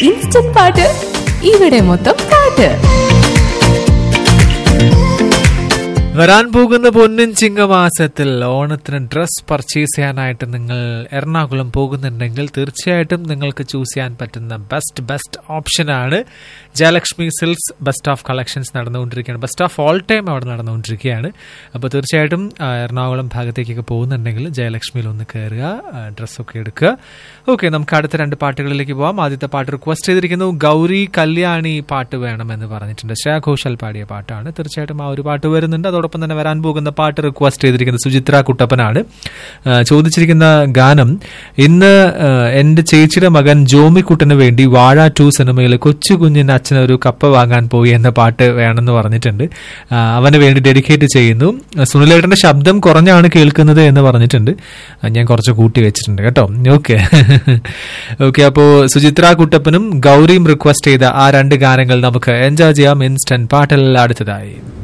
instant പാട്ട് ഇവിടെ മൊത്തം പാട്ട് വരാൻ പോകുന്ന പൊന്നിൻ ചിങ്ങമാസത്തിൽ ഓണത്തിന് ഡ്രസ് പർച്ചേസ് ചെയ്യാനായിട്ട് നിങ്ങൾ എറണാകുളം പോകുന്നുണ്ടെങ്കിൽ തീർച്ചയായിട്ടും നിങ്ങൾക്ക് ചൂസ് ചെയ്യാൻ പറ്റുന്ന ബെസ്റ്റ് ബെസ്റ്റ് ഓപ്ഷനാണ് Jayalakshmi silks best of collections നടന്നുകൊണ്ടിരിക്കുകയാണ് ബെസ്റ്റ് ഓഫ് ഓൾ ടൈം അവിടെ നടന്നുകൊണ്ടിരിക്കുകയാണ് അപ്പോൾ തീർച്ചയായിട്ടും ആ, എറണാകുളം ഭാഗത്തേക്കൊക്കെ പോകുന്നുണ്ടെങ്കിൽ ജയലക്ഷ്മിയിൽ ഒന്ന് കയറുക ആ, ഡ്രസ്സൊക്കെ എടുക്കുക ഓക്കെ നമുക്ക് അടുത്ത രണ്ട് പാട്ടുകളിലേക്ക് പോവാം ആദ്യത്തെ പാട്ട് റിക്വസ്റ്റ് ചെയ്തിരിക്കുന്നു ഗൗരി കല്യാണി പാട്ട് വേണമെന്ന് പറഞ്ഞിട്ടുണ്ട് ശ്രേയ ഘോഷാൽ പാടിയ പാട്ടാണ് തീർച്ചയായിട്ടും ആ ഒരു പാട്ട് വരുന്നുണ്ട് അതോടൊപ്പം തന്നെ വരാൻ പോകുന്ന പാട്ട് റിക്വസ്റ്റ് ചെയ്തിരിക്കുന്നത് സുചിത്ര കുട്ടപ്പനാണ് ആ, ചോദിച്ചിരിക്കുന്ന ഗാനം ഇന്ന് ആ, എന്റെ ചേച്ചിയുടെ മകൻ ജോമിക്കുട്ടന് വേണ്ടി വാഴ ടു സിനിമയിൽ കൊച്ചു കുഞ്ഞിന് അച്ഛൻ ഒരു കപ്പ വാങ്ങാൻ പോയി എന്ന പാട്ട് വേണമെന്ന് പറഞ്ഞിട്ടുണ്ട് ആ, അവന് വേണ്ടി ഡെഡിക്കേറ്റ് ചെയ്യുന്നു സുനിലേട്ടന്റെ ശബ്ദം കുറഞ്ഞാണ് കേൾക്കുന്നത് എന്ന് പറഞ്ഞിട്ടുണ്ട് ആ, ഞാൻ കുറച്ച് കൂട്ടി വെച്ചിട്ടുണ്ട് കേട്ടോ ഓക്കെ ഓക്കെ അപ്പോ സുചിത്ര കുട്ടപ്പനും ഗൗരിയും റിക്വസ്റ്റ് ചെയ്ത ആ രണ്ട് ഗാനങ്ങൾ നമുക്ക് എൻജോയ് ചെയ്യാം ഇൻസ്റ്റന്റ് പാട്ടിൽ അടുത്തതായി